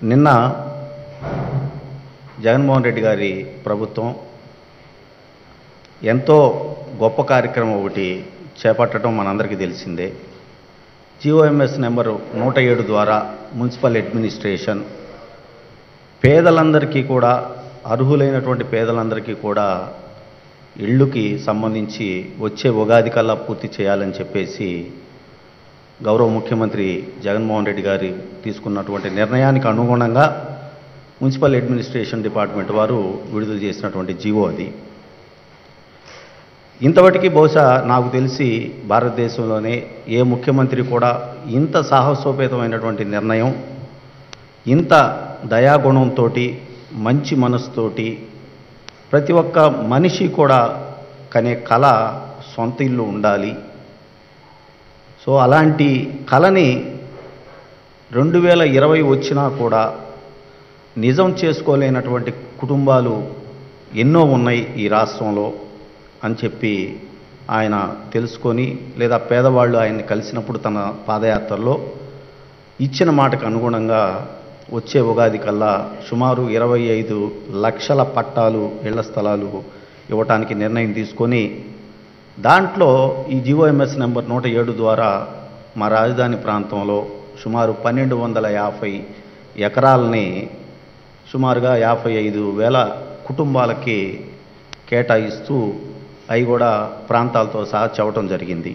నిన్న జగన్మోహన్ రెడ్డి గారి ప్రభుత్వం ఎంతో గొప్ప కార్యక్రమం ఒకటి చేపట్టడం మనందరికీ తెలిసిందే జిఓఎంఎస్ నెంబరు నూట ఏడు ద్వారా మున్సిపల్ అడ్మినిస్ట్రేషన్ పేదలందరికీ కూడా అర్హులైనటువంటి పేదలందరికీ కూడా ఇళ్ళుకి సంబంధించి వచ్చే ఉగాది కల్లా పూర్తి చేయాలని చెప్పేసి గౌరవ ముఖ్యమంత్రి జగన్మోహన్ రెడ్డి గారి తీసుకున్నటువంటి నిర్ణయానికి అనుగుణంగా మున్సిపల్ అడ్మినిస్ట్రేషన్ డిపార్ట్మెంట్ వారు విడుదల చేసినటువంటి జీవో అది ఇంతవరకు బహుశా నాకు తెలిసి భారతదేశంలోనే ఏ ముఖ్యమంత్రి కూడా ఇంత సాహసోపేతమైనటువంటి నిర్ణయం ఇంత దయాగుణంతో మంచి మనసుతోటి ప్రతి ఒక్క మనిషి కూడా కనే కళ సొంత ఇల్లు ఉండాలి సో అలాంటి కళని రెండు వేల ఇరవై వచ్చినా కూడా నిజం చేసుకోలేనటువంటి కుటుంబాలు ఎన్నో ఉన్నాయి ఈ రాష్ట్రంలో అని చెప్పి ఆయన తెలుసుకొని లేదా పేదవాళ్ళు ఆయన్ని కలిసినప్పుడు తన పాదయాత్రలో ఇచ్చిన మాటకు అనుగుణంగా వచ్చే ఉగాది కల్లా సుమారు ఇరవై ఐదు లక్షల పట్టాలు ఇళ్ల స్థలాలు ఇవ్వటానికి నిర్ణయం తీసుకొని దాంట్లో ఈ జిఓఎంఎస్ నెంబర్ నూట ఏడు ద్వారా మా రాజధాని ప్రాంతంలో సుమారు పన్నెండు వందల యాభై ఎకరాలని సుమారుగా యాభై ఐదు వేల కుటుంబాలకి కేటాయిస్తూ అవి కూడా ప్రాంతాలతో సహా చెప్పడం జరిగింది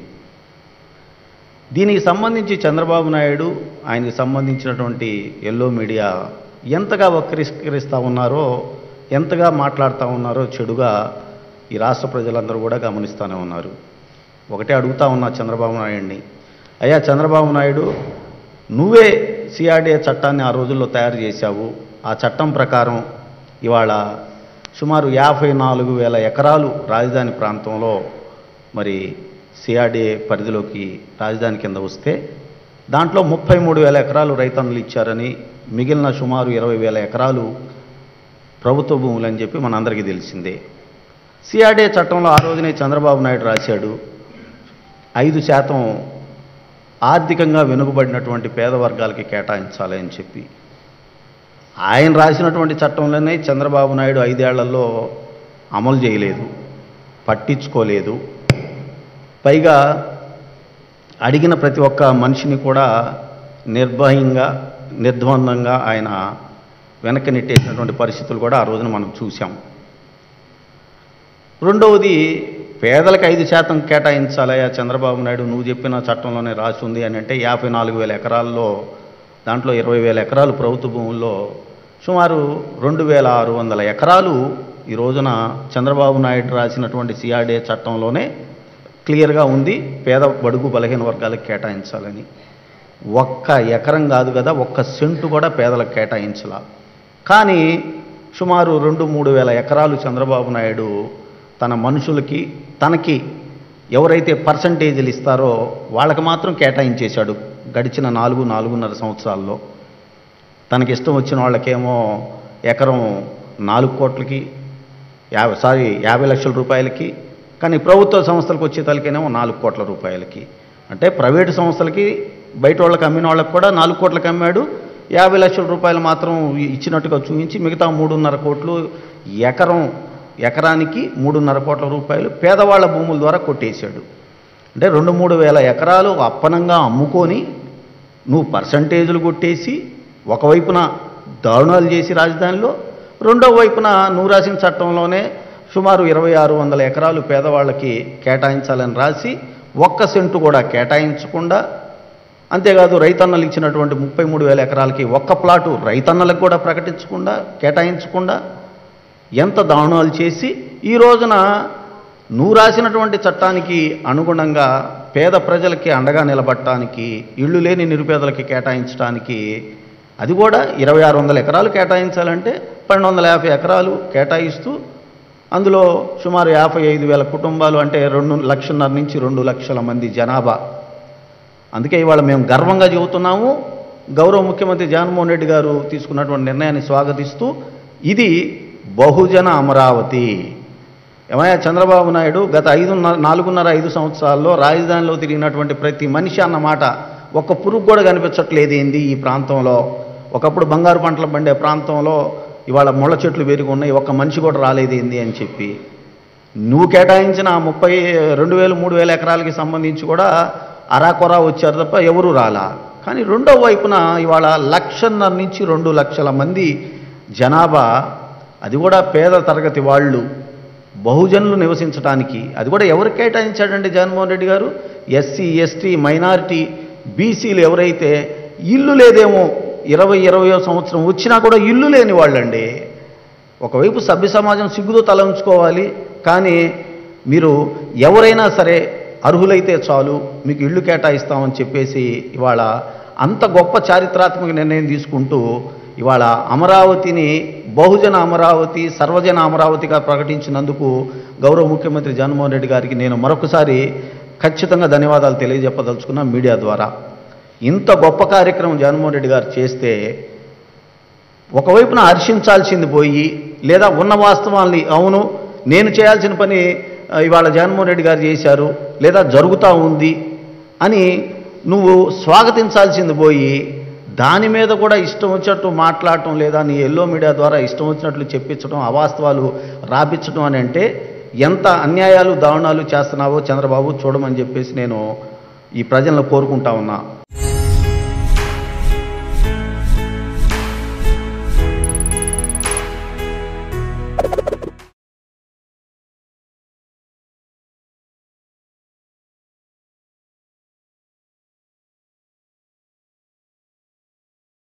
దీనికి సంబంధించి చంద్రబాబు నాయుడు ఆయనకి సంబంధించినటువంటి ఎల్లో మీడియా ఎంతగా వక్రీకరిస్తూ ఉన్నారో ఎంతగా మాట్లాడుతూ ఉన్నారో చెడుగా ఈ రాష్ట్ర ప్రజలందరూ కూడా గమనిస్తూనే ఉన్నారు ఒకటే అడుగుతా ఉన్నా చంద్రబాబు నాయుడిని అయ్యా చంద్రబాబు నాయుడు నువ్వే సిఆర్డీఏ చట్టాన్ని ఆ రోజుల్లో తయారు చేశావు ఆ చట్టం ప్రకారం ఇవాళ సుమారు యాభై నాలుగు వేల ఎకరాలు రాజధాని ప్రాంతంలో మరి సిఆర్డీఏ పరిధిలోకి రాజధాని కింద వస్తే దాంట్లో ముప్పై మూడు వేల ఎకరాలు రైతన్నులు ఇచ్చారని మిగిలిన సుమారు ఇరవై వేల ఎకరాలు ప్రభుత్వ భూములు అని చెప్పి మనందరికీ తెలిసిందే సిఆర్డీఏ చట్టంలో ఆ రోజునే చంద్రబాబు నాయుడు రాశాడు ఐదు శాతం ఆర్థికంగా వెనుకబడినటువంటి పేద వర్గాలకి కేటాయించాలి అని చెప్పి ఆయన రాసినటువంటి చట్టంలోనే చంద్రబాబు నాయుడు ఐదేళ్లలో అమలు చేయలేదు పట్టించుకోలేదు పైగా అడిగిన ప్రతి ఒక్క మనిషిని కూడా నిర్భయంగా నిర్ద్వందంగా ఆయన వెనక్కి నెట్టేసినటువంటి పరిస్థితులు కూడా ఆ రోజున మనం చూసాం రెండవది పేదలకు ఐదు శాతం కేటాయించాలయా చంద్రబాబు నాయుడు నువ్వు చెప్పిన చట్టంలోనే రాసి ఉంది అని అంటే యాభై నాలుగు వేల ఎకరాల్లో దాంట్లో ఇరవై వేల ఎకరాలు ప్రభుత్వ భూముల్లో సుమారు రెండు వేల ఆరు వందల ఎకరాలు ఈ రోజున చంద్రబాబు నాయుడు రాసినటువంటి సిఆర్డీఏ చట్టంలోనే క్లియర్గా ఉంది పేద బడుగు బలహీన వర్గాలకు కేటాయించాలని ఒక్క ఎకరం కాదు కదా ఒక్క సెంటు కూడా పేదలకు కేటాయించాల కానీ సుమారు రెండు మూడు వేల ఎకరాలు చంద్రబాబు నాయుడు తన మనుషులకి తనకి ఎవరైతే పర్సంటేజీలు ఇస్తారో వాళ్ళకి మాత్రం కేటాయించేశాడు గడిచిన నాలుగు నాలుగున్నర సంవత్సరాల్లో తనకి ఇష్టం వచ్చిన వాళ్ళకేమో ఎకరం నాలుగు కోట్లకి యాభై సారీ యాభై లక్షల రూపాయలకి కానీ ప్రభుత్వ సంస్థలకు వచ్చే తలకేనేమో నాలుగు కోట్ల రూపాయలకి అంటే ప్రైవేటు సంస్థలకి బయట వాళ్ళకి అమ్మిన వాళ్ళకి కూడా నాలుగు కోట్లకి అమ్మాడు యాభై లక్షల రూపాయలు మాత్రం ఇచ్చినట్టుగా చూపించి మిగతా మూడున్నర కోట్లు ఎకరం ఎకరానికి మూడున్నర కోట్ల రూపాయలు పేదవాళ్ళ భూముల ద్వారా కొట్టేశాడు అంటే రెండు మూడు వేల ఎకరాలు అప్పనంగా అమ్ముకొని నువ్వు పర్సంటేజీలు కొట్టేసి ఒకవైపున దారుణాలు చేసి రాజధానిలో రెండో వైపున నువ్వు రాసిన చట్టంలోనే సుమారు ఇరవై ఆరు వందల ఎకరాలు పేదవాళ్ళకి కేటాయించాలని రాసి ఒక్క సెంటు కూడా కేటాయించకుండా అంతేకాదు రైతన్నలు ఇచ్చినటువంటి ముప్పై మూడు వేల ఎకరాలకి ఒక్క ప్లాటు రైతన్నలకు కూడా ప్రకటించకుండా కేటాయించకుండా ఎంత దారుణాలు చేసి ఈ రోజున నువ్వు రాసినటువంటి చట్టానికి అనుగుణంగా పేద ప్రజలకి అండగా నిలబడటానికి ఇళ్ళు లేని నిరుపేదలకి కేటాయించడానికి అది కూడా ఇరవై ఆరు వందల ఎకరాలు కేటాయించాలంటే పన్నెండు వందల యాభై ఎకరాలు కేటాయిస్తూ అందులో సుమారు యాభై ఐదు వేల కుటుంబాలు అంటే రెండు లక్షన్నర నుంచి రెండు లక్షల మంది జనాభా అందుకే ఇవాళ మేము గర్వంగా చెబుతున్నాము గౌరవ ముఖ్యమంత్రి జగన్మోహన్ రెడ్డి గారు తీసుకున్నటువంటి నిర్ణయాన్ని స్వాగతిస్తూ ఇది బహుజన అమరావతి ఏమయ్యా చంద్రబాబు నాయుడు గత ఐదున్నర నాలుగున్నర ఐదు సంవత్సరాల్లో రాజధానిలో తిరిగినటువంటి ప్రతి మనిషి అన్నమాట ఒక్క పురుగు కూడా కనిపించట్లేదు ఏంది ఈ ప్రాంతంలో ఒకప్పుడు బంగారు పంటలు పండే ప్రాంతంలో ఇవాళ ముళ్ళ చెట్లు పెరిగి ఉన్నాయి ఒక్క మనిషి కూడా రాలేదు ఏంది అని చెప్పి నువ్వు కేటాయించిన ఆ ముప్పై రెండు వేలు మూడు వేల ఎకరాలకి సంబంధించి కూడా అరాకొరా వచ్చారు తప్ప ఎవరు రాలా కానీ రెండో వైపున ఇవాళ లక్షన్నర నుంచి రెండు లక్షల మంది జనాభా అది కూడా పేద తరగతి వాళ్ళు బహుజనులు నివసించడానికి అది కూడా ఎవరు కేటాయించాడండి జగన్మోహన్ రెడ్డి గారు ఎస్సీ ఎస్టీ మైనారిటీ బీసీలు ఎవరైతే ఇల్లు లేదేమో ఇరవై ఇరవయో సంవత్సరం వచ్చినా కూడా ఇల్లు లేని వాళ్ళండి ఒకవైపు సభ్య సమాజం సిగ్గుతో తల ఉంచుకోవాలి కానీ మీరు ఎవరైనా సరే అర్హులైతే చాలు మీకు ఇళ్ళు కేటాయిస్తామని చెప్పేసి ఇవాళ అంత గొప్ప చారిత్రాత్మక నిర్ణయం తీసుకుంటూ ఇవాళ అమరావతిని బహుజన అమరావతి సర్వజన అమరావతిగా ప్రకటించినందుకు గౌరవ ముఖ్యమంత్రి జగన్మోహన్ రెడ్డి గారికి నేను మరొకసారి ఖచ్చితంగా ధన్యవాదాలు తెలియజెప్పదలుచుకున్నా మీడియా ద్వారా ఇంత గొప్ప కార్యక్రమం జగన్మోహన్ రెడ్డి గారు చేస్తే ఒకవైపున హర్షించాల్సింది పోయి లేదా ఉన్న వాస్తవాల్ని అవును నేను చేయాల్సిన పని ఆ, ఇవాళ జగన్మోహన్ రెడ్డి గారు చేశారు లేదా జరుగుతూ ఉంది అని నువ్వు స్వాగతించాల్సింది పోయి దాని మీద కూడా ఇష్టం వచ్చినట్టు మాట్లాడటం లేదా నీ ఎల్లో మీడియా ద్వారా ఇష్టం వచ్చినట్లు చెప్పించడం అవాస్తవాలు రాపించడం అని అంటే ఎంత అన్యాయాలు దారుణాలు చేస్తున్నావో చంద్రబాబు చూడమని చెప్పేసి నేను ఈ ప్రజలను కోరుకుంటా ఉన్నా